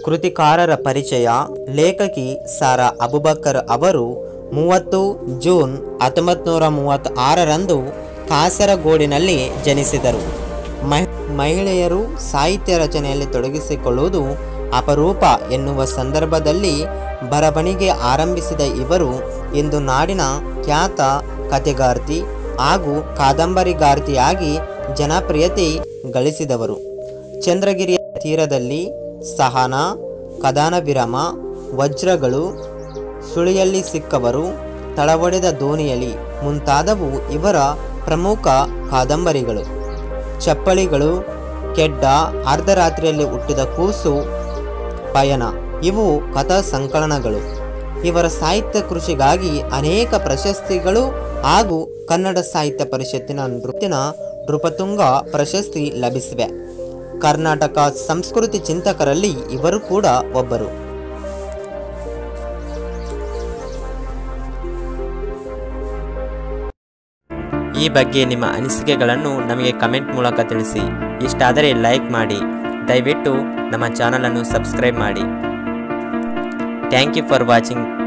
ಕೃತಿಕಾರರ ಪರಿಚಯ ಲೇಖಕಿ ಸಾರಾ ಅಬುಬಕರ್ ಅವರು ಮೂವತ್ತು ಜೂನ್ ಹತ್ತೊಂಬತ್ತು ನೂರ ಮೂವತ್ತಾರರಂದು ಕಾಸರಗೋಡಿನಲ್ಲಿ ಜನಿಸಿದರು ಮಹಿ- ಮಹಿಳೆಯರು ಸಾಹಿತ್ಯ ರಚನೆಯಲ್ಲಿ ತೊಡಗಿಸಿಕೊಳ್ಳುವುದು ಅಪರೂಪ ಎನ್ನುವ ಸಂದರ್ಭದಲ್ಲಿ ಬರವಣಿಗೆ ಆರಂಭಿಸಿದ ಇವರು ಇಂದು ನಾಡಿನ ಖ್ಯಾತ ಕಥೆಗಾರ್ತಿ ಹಾಗೂ ಕಾದಂಬರಿಗಾರ್ತಿಯಾಗಿ ಜನಪ್ರಿಯತೆ ಗಳಿಸಿದವರು ಚಂದ್ರಗಿರಿಯ ತೀರದಲ್ಲಿ ಸಹನ ಕದನ ವಿರಾಮ ವಜ್ರಗಳು ಸುಳಿಯಲ್ಲಿ ಸಿಕ್ಕವರು ತಳವೊಡೆದ ದೋಣಿಯಲಿ ಮುಂತಾದವು ಇವರ ಪ್ರಮುಖ ಕಾದಂಬರಿಗಳು ಚಪ್ಪಳಿಗಳು ಕೆಡ್ಡ ಅರ್ಧರಾತ್ರಿಯಲ್ಲಿ ಹುಟ್ಟಿದ ಕೂಸು ಪಯಣ ಇವು ಕಥಾ ಸಂಕಲನಗಳು ಇವರ ಸಾಹಿತ್ಯ ಕೃಷಿಗಾಗಿ ಅನೇಕ ಪ್ರಶಸ್ತಿಗಳು ಹಾಗೂ ಕನ್ನಡ ಸಾಹಿತ್ಯ ಪರಿಷತ್ತಿನ ನೃತ್ಯನ ನೃಪತುಂಗ ಪ್ರಶಸ್ತಿ ಲಭಿಸಿವೆ ಕರ್ನಾಟಕ ಸಂಸ್ಕೃತಿ ಚಿಂತಕರಲ್ಲಿ ಇವರು ಕೂಡ ಒಬ್ಬರು ಈ ಬಗ್ಗೆ ನಿಮ್ಮ ಅನಿಸಿಕೆಗಳನ್ನು ನಮಗೆ ಕಮೆಂಟ್ ಮೂಲಕ ತಿಳಿಸಿ ಇಷ್ಟಾದರೆ ಲೈಕ್ ಮಾಡಿ ದಯವಿಟ್ಟು ನಮ್ಮ ಚಾನಲನ್ನು ಸಬ್ಸ್ಕ್ರೈಬ್ ಮಾಡಿ ಥ್ಯಾಂಕ್ ಯು ಫಾರ್ ವಾಚಿಂಗ್